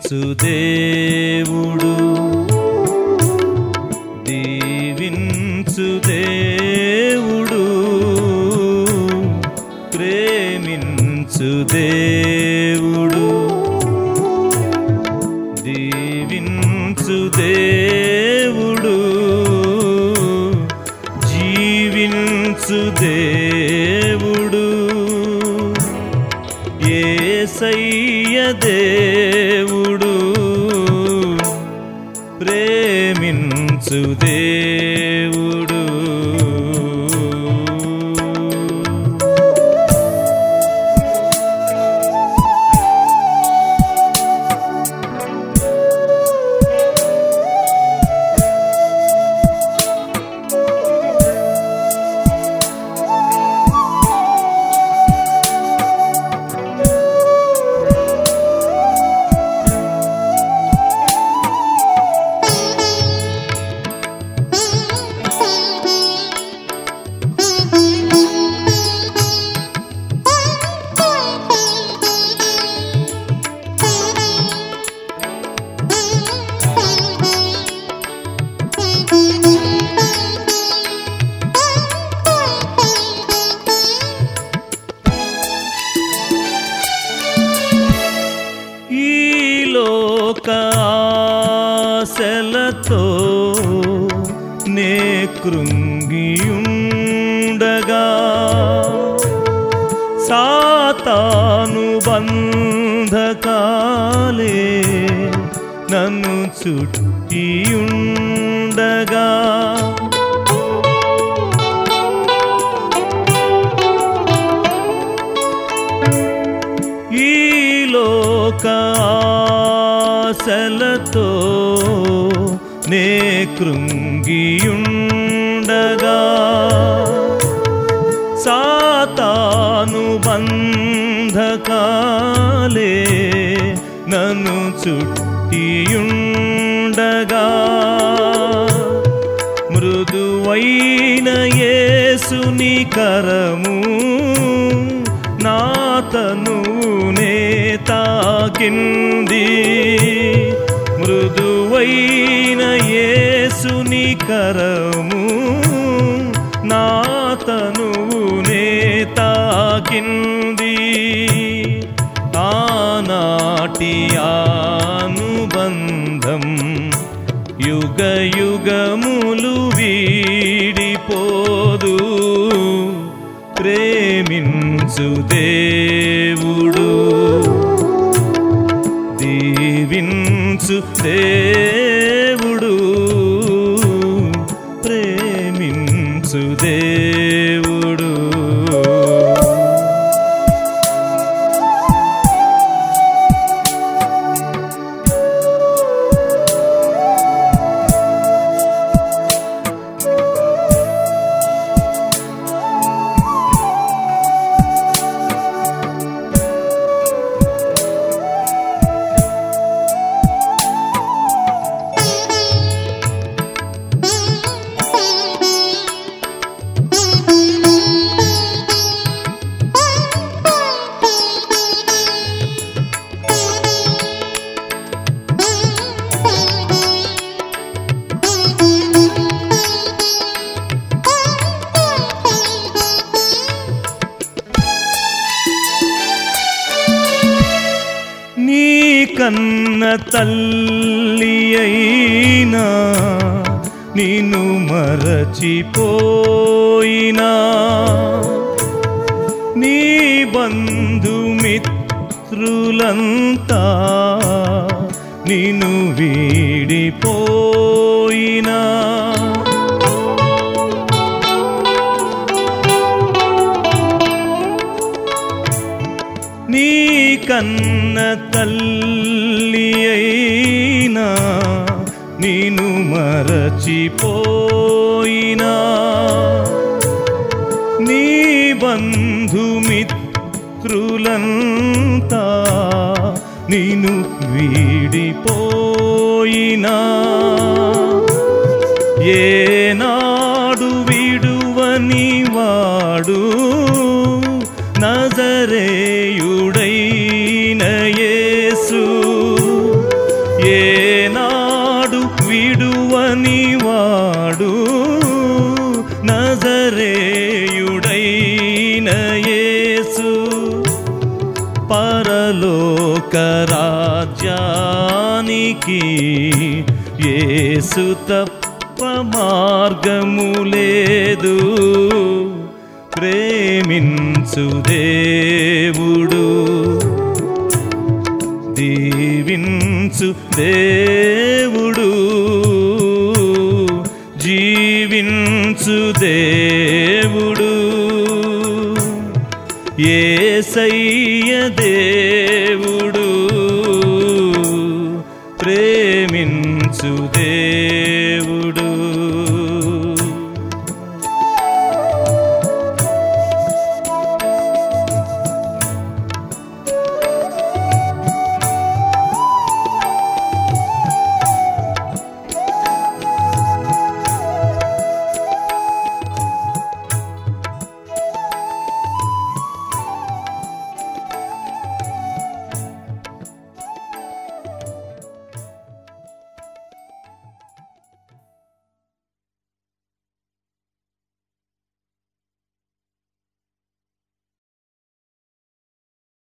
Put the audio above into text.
ప్రేమించు దేవుడు దీవించు దేవుడు ప్రేమించు దేవుడు దీవించు దేవుడు జీవించు దేవుడు ఏసయ్య దేవుడు ప్రేమించు దేవుడు ఈ లోక ఆశలతో నే కృంగియుండగా సాతాను బంధకాలే నన్ను చుట్టియుండగా ఈ లోక ఆశలతో నే కృంగియుండగా సాతాను బంధకాలే నన్ను చుట్టియుండగా మృదువైన యేసుని కరము నాతనునే తాకింది మృదువైన యేసుని కరము నాతనునే తాకింది ఆనాటి అనుబంధం యుగ యుగములు వీడిపోదు ప్రేమించు దేవుడు దీవించు దేవుడు ప్రేమించు దేవుడు నీ కన్న తల్లి అయినా నిన్ను మరచిపోయినా నీ బంధుమిత్రులంతా నిన్ను వీడిపోయినా నీ కన్న తల్లి అయినా నేను మరచిపోయినా నీ బంధుమిత్రులంతా నేను వీడిపోయినా ఏనాడు విడువని వాడు నజరేయుడైన యేసు నజరేయుడైన యేసు పరలోక రాజ్యానికి యేసు తప్ప మార్గము లేదు ప్రేమించు దేవుడు దీవించు దేవుడు జీవించు దేవుడు ఏసయ్య దేవుడు ప్రేమించు దేవుడు